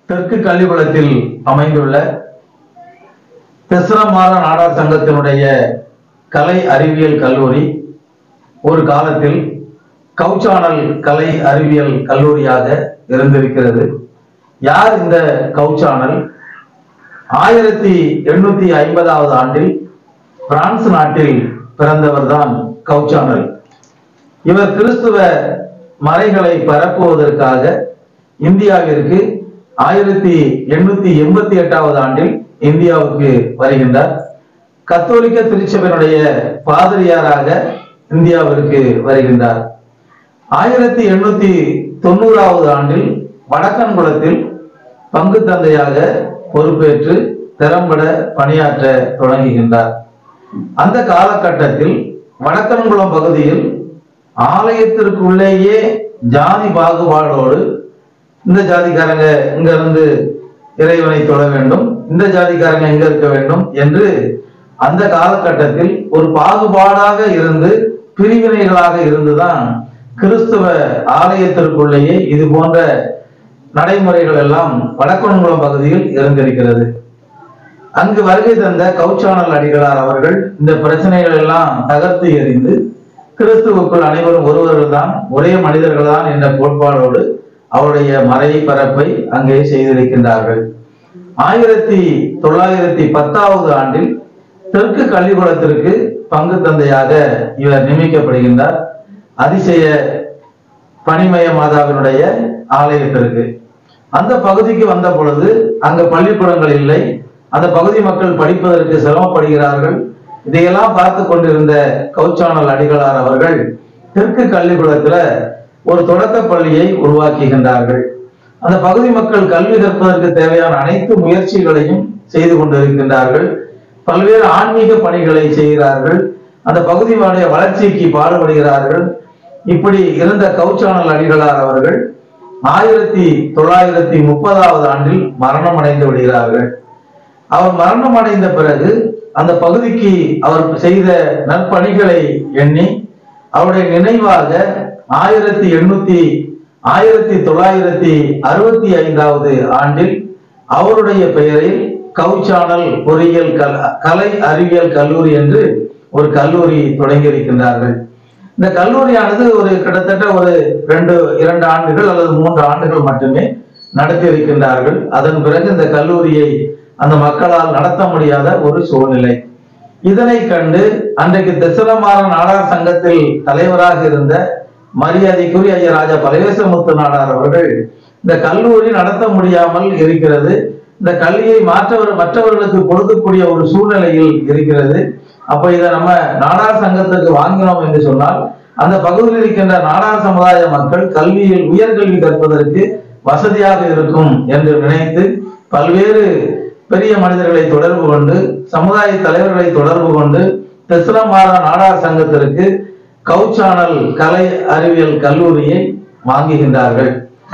தெற்கு கள்ளிக்குளத்தில் அமைந்துள்ள தெசரமாற நாடார் சங்கத்தினுடைய கலை அறிவியல் கல்லூரி ஒரு காலத்தில் கவுச்சானல் கலை அறிவியல் கல்லூரியாக இருந்திருக்கிறது யார் இந்த கவுச்சானல் ஆயிரத்தி எண்ணூத்தி ஐம்பதாவது ஆண்டில் பிரான்ஸ் நாட்டில் பிறந்தவர்தான் கவுச்சானல் இவர் கிறிஸ்துவ மறைகளை பரப்புவதற்காக இந்தியாவிற்கு ஆயிரத்தி எண்ணூத்தி எண்பத்தி எட்டாவது ஆண்டில் இந்தியாவுக்கு வருகின்றார் கத்தோலிக்க திருச்சபையினுடைய பாதிரியாராக இந்தியாவிற்கு வருகின்றார் ஆயிரத்தி எண்ணூத்தி தொண்ணூறாவது ஆண்டில் வடக்கன்குளத்தில் பங்கு தந்தையாக பொறுப்பேற்று திறம்பட பணியாற்ற தொடங்குகின்றார் அந்த காலகட்டத்தில் வடக்கன்குளம் பகுதியில் ஆலயத்திற்குள்ளேயே ஜாதி பாகுபாடோடு இந்த ஜாதிக்காரங்க இங்க இருந்து இறைவனை தொழ வேண்டும் இந்த ஜாதிக்காரங்க எங்க இருக்க வேண்டும் என்று அந்த காலகட்டத்தில் ஒரு பாகுபாடாக இருந்து பிரிவினைகளாக இருந்துதான் கிறிஸ்துவ ஆலயத்திற்குள்ளேயே இது போன்ற நடைமுறைகள் எல்லாம் வடக்கன்குளம் பகுதியில் இருந்திருக்கிறது அங்கு வருகை தந்த கவுச்சானல் அடிகளார் அவர்கள் இந்த பிரச்சனைகள் எல்லாம் தகர்த்து எறிந்து கிறிஸ்துவுக்குள் அனைவரும் ஒருவர்கள் தான் ஒரே மனிதர்கள் தான் என்ற கோட்பாடோடு அவருடைய மறை பரப்பை அங்கே செய்திருக்கின்றார்கள் ஆயிரத்தி தொள்ளாயிரத்தி பத்தாவது ஆண்டில் தெற்கு கள்ளிக்குளத்திற்கு பங்கு தந்தையாக இவர் நியமிக்கப்படுகின்றார் அதிசய பனிமய மாதாவினுடைய ஆலயத்திற்கு அந்த பகுதிக்கு வந்த பொழுது அங்க பள்ளிக்கூடங்கள் இல்லை அந்த பகுதி மக்கள் படிப்பதற்கு சிரமப்படுகிறார்கள் இதையெல்லாம் பார்த்து கொண்டிருந்த கௌச்சானல் அடிகளார் அவர்கள் தெற்கு கள்ளிக்குளத்துல ஒரு தொடக்க பள்ளியை உருவாக்குகின்றார்கள் அந்த பகுதி மக்கள் கல்வி கற்பதற்கு தேவையான அனைத்து முயற்சிகளையும் செய்து கொண்டிருக்கின்றார்கள் பல்வேறு ஆன்மீக பணிகளை செய்கிறார்கள் அந்த பகுதியினுடைய வளர்ச்சிக்கு பாடுபடுகிறார்கள் இப்படி இருந்த கௌச்சானல் அடிகளார் அவர்கள் ஆயிரத்தி தொள்ளாயிரத்தி முப்பதாவது ஆண்டில் மரணம் அடைந்து விடுகிறார்கள் அவர் மரணம் அடைந்த பிறகு அந்த பகுதிக்கு அவர் செய்த நற்பணிகளை எண்ணி அவருடைய நினைவாக ஆயிரத்தி எண்ணூத்தி ஆயிரத்தி தொள்ளாயிரத்தி அறுபத்தி ஐந்தாவது ஆண்டில் அவருடைய பெயரில் கவுச்சானல் பொறியியல் கல் கலை அறிவியல் கல்லூரி என்று ஒரு கல்லூரி தொடங்கி இருக்கின்றார்கள் இந்த கல்லூரியானது ஒரு கிட்டத்தட்ட ஒரு ரெண்டு இரண்டு ஆண்டுகள் அல்லது மூன்று ஆண்டுகள் மட்டுமே நடத்தி இருக்கின்றார்கள் அதன் பிறகு இந்த கல்லூரியை அந்த மக்களால் நடத்த முடியாத ஒரு சூழ்நிலை இதனை கண்டு அன்றைக்கு திசலமாற நாடார் சங்கத்தில் தலைவராக இருந்த மரியாதைக்குரிய ஐயா ராஜா பரவேசமுத்து நாடார் அவர்கள் இந்த கல்லூரி நடத்த முடியாமல் இருக்கிறது இந்த கல்வியை மாற்றவர் மற்றவர்களுக்கு கொடுக்கக்கூடிய ஒரு சூழ்நிலையில் இருக்கிறது அப்ப இதை நம்ம நாடார் சங்கத்துக்கு வாங்கினோம் என்று சொன்னால் அந்த பகுதியில் இருக்கின்ற நாடார் சமுதாய மக்கள் கல்வியில் உயர்கல்வி கற்பதற்கு வசதியாக இருக்கும் என்று நினைத்து பல்வேறு பெரிய மனிதர்களை தொடர்பு கொண்டு சமுதாய தலைவர்களை தொடர்பு கொண்டு தெஸ்லமாரா நாடார் சங்கத்திற்கு கவுச்சானல் கலை அறிவியல் கல்லூரியை வாங்குகின்றார்கள்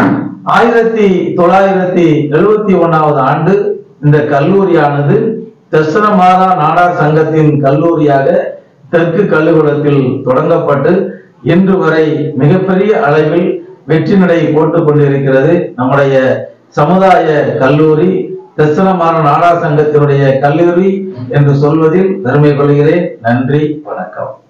ஆயிரத்தி தொள்ளாயிரத்தி எழுபத்தி ஒன்னாவது ஆண்டு இந்த கல்லூரியானது தெஸ்லமாரா நாடார் சங்கத்தின் கல்லூரியாக தெற்கு கல்லுகுளத்தில் தொடங்கப்பட்டு இன்று வரை மிகப்பெரிய அளவில் வெற்றி நடை போட்டுக் கொண்டிருக்கிறது நம்முடைய சமுதாய கல்லூரி தெசலமான நாடா சங்கத்தினுடைய கல்லூரி என்று சொல்வதில் பெருமை கொள்கிறேன் நன்றி வணக்கம்